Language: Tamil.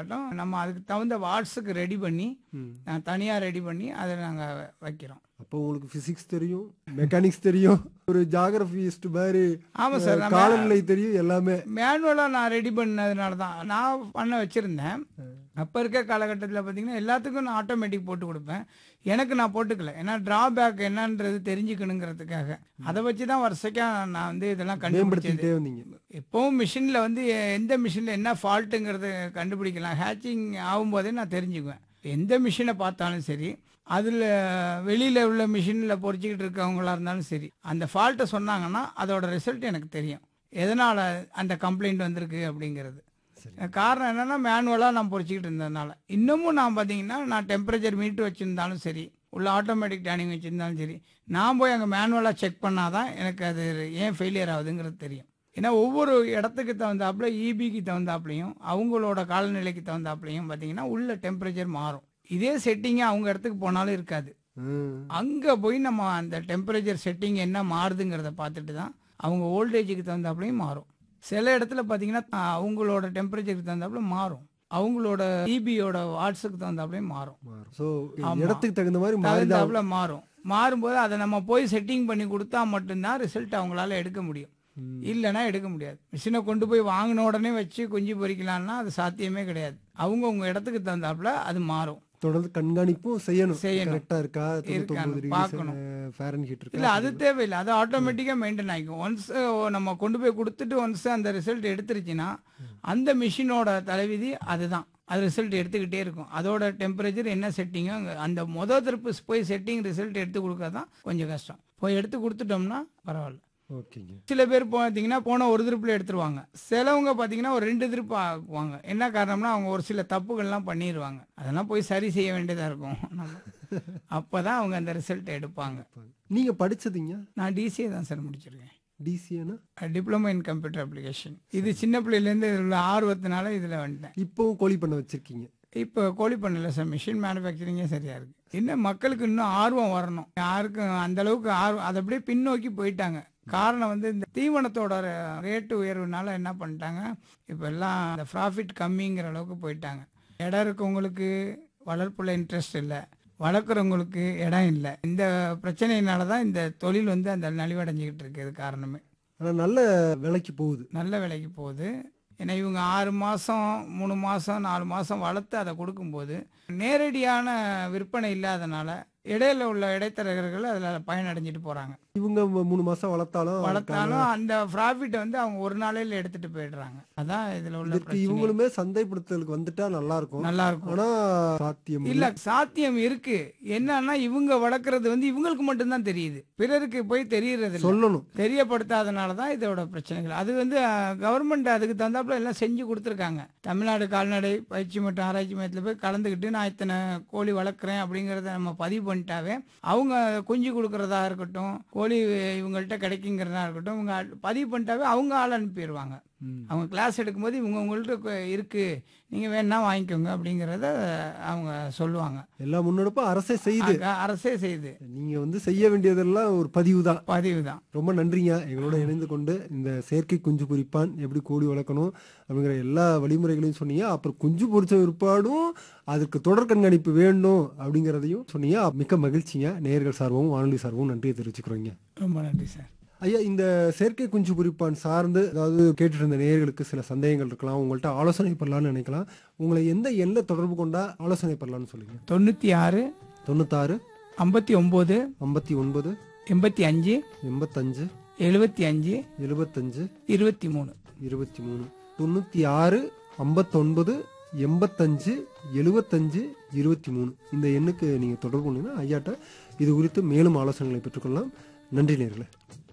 காட்டும் நம்ம அதுக்கு தகுந்த வாட்ஸுக்கு ரெடி பண்ணி ம். நான் தனியாக ரெடி பண்ணி அதை நாங்கள் வைக்கிறோம் அப்போ உங்களுக்கு பிசிக்ஸ் தெரியும் மெக்கானிக்ஸ் தெரியும் ஒரு ஜாகிரபிஸ்ட் மாதிரி ஆமாம் சார் நம்ம காலநிலை தெரியும் எல்லாமே மேனுவலாக நான் ரெடி பண்ணதுனால தான் நான் பண்ண வச்சுருந்தேன் அப்போ இருக்க காலகட்டத்தில் பார்த்தீங்கன்னா எல்லாத்துக்கும் நான் ஆட்டோமேட்டிக் போட்டு கொடுப்பேன் எனக்கு நான் போட்டுக்கல ஏன்னா டிராபேக் என்னன்றது தெரிஞ்சுக்கணுங்கிறதுக்காக அதை வச்சு தான் வருஷக்காக நான் வந்து இதெல்லாம் கண்டுபிடிச்சது மேம்படுத்திக்கிட்டே வந்தீங்க எப்பவும் மிஷினில் வந்து எ- எந்த மிஷினில் என்ன ஃபால்ட்டுங்கிறது கண்டுபிடிக்கலாம் ஹேச்சிங் ஆகும்போதே நான் தெரிஞ்சுக்குவேன் எந்த மிஷினை பார்த்தாலும் சரி அதில் வெளியில் உள்ள மிஷினில் பொறிச்சிக்கிட்டு இருக்கவங்களா இருந்தாலும் சரி அந்த ஃபால்ட்டை சொன்னாங்கன்னா அதோட ரிசல்ட் எனக்கு தெரியும் எதனால் அந்த கம்ப்ளைண்ட் வந்திருக்கு அப்படிங்கிறது சரி காரணம் என்னன்னா மேனுவலாக நான் பொறிச்சிக்கிட்டு இருந்ததுனால இன்னமும் நான் பார்த்தீங்கன்னா நான் டெம்பரேச்சர் மீட்டர் வச்சுருந்தாலும் சரி உள்ள ஆட்டோமேட்டிக் டேனிங் வச்சுருந்தாலும் சரி நான் போய் அங்கே மேனுவலாக செக் பண்ணாதான் எனக்கு அது ஏன் ஃபெயிலியர் ஆகுதுங்கிறது தெரியும் ஏன்னா ஒவ்வொரு இடத்துக்கு தகுந்தாப்புல இபிக்கு தகுந்தாப்புலையும் அவங்களோட காலநிலைக்கு தகுந்தாப்புலையும் பார்த்தீங்கன்னா உள்ள டெம்பரேச்சர் மாறும் இதே செட்டிங்கே அவங்க இடத்துக்கு போனாலும் இருக்காது ம். அங்கே போய் நம்ம அந்த டெம்பரேச்சர் செட்டிங் என்ன மாறுதுங்கிறத பார்த்துட்டு தான் அவங்க ஓல்டேஜுக்கு தகுந்தாப்புலையும் மாறும் சில இடத்துல பார்த்தீங்கன்னா அஹ், அவங்களோட டெம்பரேச்சருக்கு தகுந்தாப்புல மாறும் அவங்களோட இபியோட வாட்ஸுக்கு தகுந்தாப்புலையும் மாறும் மாறும் ஸோ ஆமா. இடத்துக்கு தகுந்த மாதிரி மாறிதான் தகுந்தாப்புல மாறும் மாறும்போது அதை நம்ம போய் செட்டிங் பண்ணி கொடுத்தா மட்டும்தான் ரிசல்ட் அவங்களால எடுக்க முடியும் ம். இல்லைன்னா எடுக்க முடியாது மிஷினை கொண்டு போய் வாங்கின உடனே வச்சு குஞ்சு பொறிக்கலாம்னா அது சாத்தியமே கிடையாது அவங்க உங்க இடத்துக்கு தகுந்தாப்புல அது மாறும் தொடர்ந்து கண்காணிப்பும் செய்யணும் செய்யணும். கரெக்டா இருக்கா தொண்ணூத்தொன்பது டிகிரி பார்க்கணும். ஃபேரன் ஹீட் இல்ல இருக்கா அது தேவையில்லை அது ஆட்டோமேட்டிக்கா மெயின்டைன் ஆகிக்கும் ஒன்ஸ் நம்ம கொண்டு போய் கொடுத்துட்டு ஒன்ஸ் அந்த ரிசல்ட் எடுத்துருச்சுன்னா அந்த மிஷினோட தலைவிதி அதுதான் அது ரிசல்ட் எடுத்துக்கிட்டே இருக்கும் அதோட டெம்பரேச்சர் என்ன செட்டிங்கோ அந்த முத திருப்பு போய் செட்டிங் ரிசல்ட் எடுத்து கொடுக்கறது தான் கொஞ்சம் கஷ்டம் போய் எடுத்து கொடுத்துட்டோம்னா பரவாயில்ல ஓகேங்க சில பேர் பார்த்தீங்கன்னா போன ஒரு திருப்பில் எடுத்துருவாங்க சிலவங்க பார்த்தீங்கன்னா ஒரு ரெண்டு திருப்பு ஆக்குவாங்க என்ன காரணம்னா அவங்க ஒரு சில தப்புகள்லாம் பண்ணிடுவாங்க அதெல்லாம் போய் சரி செய்ய வேண்டியதாக இருக்கும் நம்ம அப்போ தான் அவங்க அந்த ரிசல்ட் எடுப்பாங்க நீங்க படிச்சதுங்க நான் டிசிஏ தான் சார் முடிச்சிருக்கேன் டிசிஏனா டிப்ளமோ இன் கம்ப்யூட்டர் அப்ளிகேஷன் இது சின்ன பிள்ளையிலேருந்து இதில் உள்ள ஆர்வத்தினால இதில் வந்துட்டேன் இப்போவும் கோழி பண்ண வச்சிருக்கீங்க இப்போ கோழி பண்ணல சார் மிஷின் மேனுஃபேக்சரிங்கே சரியாக இருக்குது இன்னும் மக்களுக்கு இன்னும் ஆர்வம் வரணும் யாருக்கும் அந்த அளவுக்கு ஆர்வம் அதை அப்படியே பின்னோக்கி போயிட்டாங்க காரணம் வந்து இந்த தீவனத்தோட ரேட்டு உயர்வுனால என்ன பண்ணிட்டாங்க இப்போ எல்லாம் இந்த ப்ராஃபிட் கம்மிங்கிற அளவுக்கு போயிட்டாங்க இடம் இருக்கவங்களுக்கு வளர்ப்புல இன்ட்ரெஸ்ட் இல்லை வளர்க்குறவங்களுக்கு இடம் இல்லை இந்த பிரச்சனையினால தான் இந்த தொழில் வந்து அந்த நலிவடைஞ்சிக்கிட்டு இருக்கு இது காரணமே ஆனா நல்ல விலைக்கு போகுது நல்ல விலைக்கு போகுது ஏன்னா இவங்க ஆறு மாதம் மூணு மாதம் நாலு மாதம் வளர்த்து அதை கொடுக்கும்போது நேரடியான விற்பனை இல்லாதனால இடையில உள்ள இடைத்தரகர்கள் அதில் பயனடைஞ்சிட்டு போகிறாங்க இவங்க ம- மூணு மாசம் வளர்த்தாலும் வளர்த்தாலும் அந்த ப்ராஃபிட்டை வந்து அவங்க ஒரு நாளையில் எடுத்துட்டு போயிடுறாங்க அதான் இதில் உள்ள இதற்கு பிரச்சனை. இவங்களுமே சந்தைப்படுத்தலுக்கு வந்துட்டா நல்லா இருக்கும் நல்லா இருக்கும் ஆனா சாத்தியம் இல்ல சாத்தியம் இருக்கு என்னன்னா இவங்க வளர்க்குறது வந்து இவங்களுக்கு மட்டும்தான் தெரியுது பிறருக்கு போய் தெரியறது இல்ல சொல்லணும் தெரியப்படுத்தாதனால தான் இதோட பிரச்சனைகள் அது வந்து கவர்மெண்ட் அதுக்கு தகுந்தாப்புல எல்லாம் செஞ்சு கொடுத்துருக்காங்க தமிழ்நாடு கால்நடை பயிற்சி மற்றும் ஆராய்ச்சி மையத்தில் போய் கலந்துக்கிட்டு நான் இத்தனை கோழி வளர்க்குறேன் அப்படிங்கிறத நம்ம பதிவு பண்ணிட்டாவே அவங்க குஞ்சு கொடுக்கறதா இருக்கட்டும் கோழி இவங்கள்ட்ட கிடைக்குங்கிறதா இருக்கட்டும் இவங்க பதிவு பண்ணிட்டாவே அவங்க ஆள் அனுப்பிடுவாங்க ம். அவங்க கிளாஸ் எடுக்கும்போது இவங்க உங்கள்ட்ட கு- இருக்கு நீங்க வேணா வாங்கிக்கோங்க அப்படிங்கிறத அவங்க சொல்லுவாங்க எல்லா முன்னெடுப்பும் அரசே செய்யுது அங்க அரசே செய்யுது நீங்க வந்து செய்ய வேண்டியதெல்லாம் ஒரு பதிவு தான் பதிவு தான் ரொம்ப நன்றிங்க எங்களோட இணைந்து கொண்டு இந்த செயற்கை குஞ்சு பொரிப்பான் எப்படி கோழி வளர்க்கணும் அப்படிங்கிற எல்லா வழிமுறைகளையும் சொன்னீங்க அப்புறம் குஞ்சு பொரிச்ச விற்பாடும் அதுக்கு தொடர் கண்காணிப்பு வேண்டும் அப்படிங்கிறதையும் சொன்னீங்க மிக்க மகிழ்ச்சிங்க நேயர்கள் சார்பும் வானொலி சார்பும் நன்றியை தெரிவிச்சுக்கிறோங்க ரொம்ப நன்றி சார் ஐயா இந்த செயற்கை குஞ்சு பொரிப்பான் சார்ந்து அதாவது கேட்டுட்டு இருந்த நேயர்களுக்கு சில சந்தேகங்கள் இருக்கலாம் உங்கள்கிட்ட ஆலோசனை பண்ணலாம்னு நினைக்கலாம் உங்களை எந்த எண்ணில் தொடர்பு கொண்டா ஆலோசனை பண்ணலாம்னு சொல்லுங்க தொண்ணூத்தி ஆறு தொண்ணூத்தாறு ஐம்பத்தி ஒன்பது ஐம்பத்தி ஒன்பது எண்பத்தி அஞ்சு எண்பத்தஞ்சு எழுபத்தி அஞ்சு எழுபத்தஞ்சு இருபத்தி மூணு இருபத்தி மூணு தொண்ணூற்றி ஆறு ஐம்பத்தொன்பது எண்பத்தஞ்சு எழுபத்தஞ்சு இருபத்தி மூணு இந்த எண்ணுக்கு நீங்கள் தொடர்பு கொண்டீங்கன்னா ஐயாட்ட இது குறித்து மேலும் ஆலோசனைகளை பெற்றுக்கொள்ளலாம் நன்றி நேர்களே